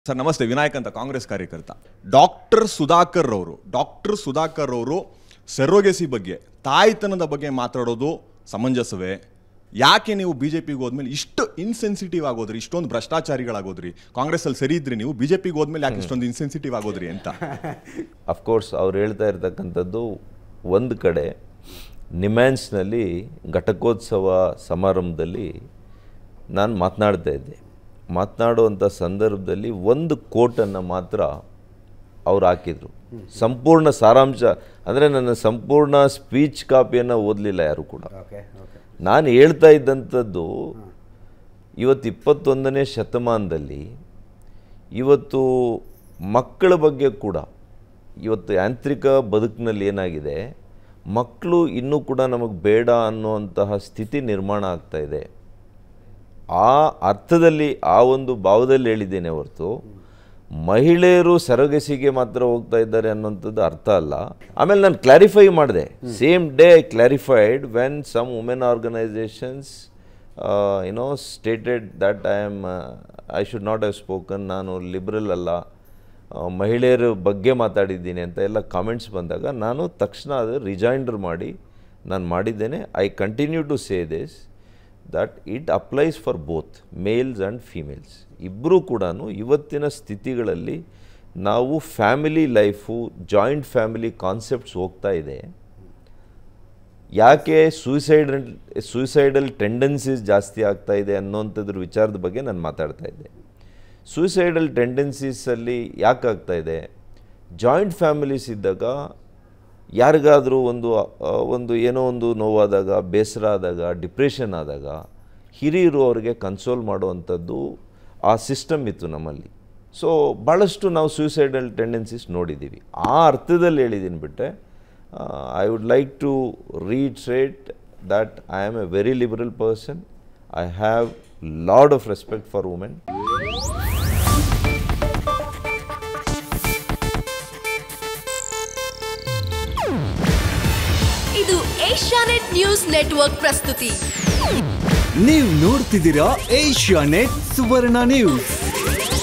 sir ನಮಸ್ತೆ ವಿನಾಯಕ್ ಅಂತ ಕಾಂಗ್ರೆಸ್ ಕಾರ್ಯಕರ್ತ ಡಾಕ್ಟರ್ ಸುಧಾಕರ್ ಅವರು ಡಾಕ್ಟರ್ ಸುಧಾಕರ್ ಅವರು ಸೆರೋಗೆಸಿ ಬಗ್ಗೆ ತಾಯ್ತನದ ಬಗ್ಗೆ ಮಾತಾಡೋದು ಸಮಂಜಸವೇ ಯಾಕೆ ನೀವು ಬಿ ಜೆ ಪಿಗೆ ಹೋದ್ಮೇಲೆ ಇಷ್ಟು ಇನ್ಸೆನ್ಸಿಟಿವ್ ಆಗೋದ್ರಿ ಇಷ್ಟೊಂದು ಭ್ರಷ್ಟಾಚಾರಿಗಳಾಗೋದ್ರಿ ಕಾಂಗ್ರೆಸ್ಸಲ್ಲಿ ಸರಿ ಇದ್ರಿ ನೀವು ಬಿ ಜೆ ಪಿಗೆ ಹೋದ್ಮೇಲೆ ಯಾಕೆ ಇಷ್ಟೊಂದು ಇನ್ಸೆನ್ಸಿಟಿವ್ ಆಗೋದ್ರಿ ಅಂತ ಅಫ್ಕೋರ್ಸ್ ಅವ್ರು ಹೇಳ್ತಾ ಇರ್ತಕ್ಕಂಥದ್ದು ಒಂದು ಕಡೆ ನಿಮ್ಯಾನ್ಸ್ನಲ್ಲಿ ಘಟಕೋತ್ಸವ ಸಮಾರಂಭದಲ್ಲಿ ನಾನು ಮಾತನಾಡ್ತಾ ಇದ್ದೆ ಮಾತನಾಡುವಂಥ ಸಂದರ್ಭದಲ್ಲಿ ಒಂದು ಕೋಟನ್ನು ಮಾತ್ರ ಅವ್ರು ಹಾಕಿದರು ಸಂಪೂರ್ಣ ಸಾರಾಂಶ ಅಂದರೆ ನನ್ನ ಸಂಪೂರ್ಣ ಸ್ಪೀಚ್ ಕಾಪಿಯನ್ನು ಓದಲಿಲ್ಲ ಯಾರು ಕೂಡ ಓಕೆ ಓಕೆ ನಾನು ಹೇಳ್ತಾ ಇದ್ದಂಥದ್ದು ಇವತ್ತು ಇಪ್ಪತ್ತೊಂದನೇ ಶತಮಾನದಲ್ಲಿ ಇವತ್ತು ಮಕ್ಕಳ ಬಗ್ಗೆ ಕೂಡ ಇವತ್ತು ಯಾಂತ್ರಿಕ ಬದುಕಿನಲ್ಲಿ ಏನಾಗಿದೆ ಮಕ್ಕಳು ಇನ್ನೂ ಕೂಡ ನಮಗೆ ಬೇಡ ಅನ್ನುವಂತಹ ಸ್ಥಿತಿ ನಿರ್ಮಾಣ ಆಗ್ತಾ ಇದೆ ಆ ಅರ್ಥದಲ್ಲಿ ಆ ಒಂದು ಭಾವದಲ್ಲಿ ಹೇಳಿದ್ದೇನೆ ಹೊರತು ಮಹಿಳೆಯರು ಸರಗಸಿಗೆ ಮಾತ್ರ ಹೋಗ್ತಾ ಇದ್ದಾರೆ ಅನ್ನೋಂಥದ್ದು ಅರ್ಥ ಅಲ್ಲ ಆಮೇಲೆ ನಾನು ಕ್ಲಾರಿಫೈ ಮಾಡಿದೆ same day I clarified when some women organisations you know stated that I am I should not have spoken ನಾನು ಲಿಬ್ರಲ್ ಅಲ್ಲ ಆ, ಮಹಿಳೆಯರ ಬಗ್ಗೆ ಮಾತಾಡಿದ್ದೀನಿ ಅಂತ ಎಲ್ಲ ಕಾಮೆಂಟ್ಸ್ ಬಂದಾಗ ನಾನು ತಕ್ಷಣ ಅದು ರಿಜೈಂಡರ್ ಮಾಡಿ ನಾನು ಮಾಡಿದ್ದೇನೆ I continue to say this that it applies for both males and females ಇಬ್ಬರೂ ಕೂಡ ಇವತ್ತಿನ ಸ್ಥಿತಿಗಳಲ್ಲಿ ನಾವು family life joint family concepts ಹೋಗ್ತಾ ಇದೆ ಯಾಕೆ ಸೂಸೈಡ್ ಸೂಸೈಡಲ್ ಟೆಂಡೆನ್ಸೀಸ್ ಜಾಸ್ತಿ ಆಗ್ತಾ ಇದೆ ಅನ್ನೋಂಥದ್ರ ವಿಚಾರದ ಬಗ್ಗೆ ನಾನು ಮಾತಾಡ್ತಾ ಇದ್ದೆ ಸೂಸೈಡಲ್ ಟೆಂಡೆನ್ಸೀಸಲ್ಲಿ ಯಾಕೆ ಆಗ್ತಾ ಇದೆ ಜಾಯಿಂಟ್ ಫ್ಯಾಮಿಲೀಸ್ ಇದ್ದಾಗ ಯಾರಿಗಾದರೂ ಒಂದು ಆ, ಒಂದು ಏನೋ ಒಂದು ನೋವಾದಾಗ ಬೇಸರ ಆದಾಗ ಡಿಪ್ರೆಷನ್ ಆದಾಗ ಹಿರಿಯರು ಅವರಿಗೆ ಕನ್ಸೋಲ್ ಮಾಡುವಂಥದ್ದು ಆ ಸಿಸ್ಟಮ್ ಇತ್ತು ನಮ್ಮಲ್ಲಿ ಸೊ ಭಾಳಷ್ಟು ನಾವು ಸೂಸೈಡಲ್ ಟೆಂಡೆನ್ಸೀಸ್ ನೋಡಿದ್ದೀವಿ ಆ ಅರ್ಥದಲ್ಲಿ ಹೇಳಿದ್ದೀನಿ ಬಿಟ್ಟರೆ I would like to reiterate that I am a very liberal person I have lot of respect for women ಇದು ಏಷ್ಯಾನೆಟ್ ನ್ಯೂಸ್ ನೆಟ್ವರ್ಕ್ ಪ್ರಸ್ತುತಿ ನೀವು ನೋಡ್ತಿದ್ದೀರಾ ಏಷ್ಯಾ ನೆಟ್ ಸುವರ್ಣ ನ್ಯೂಸ್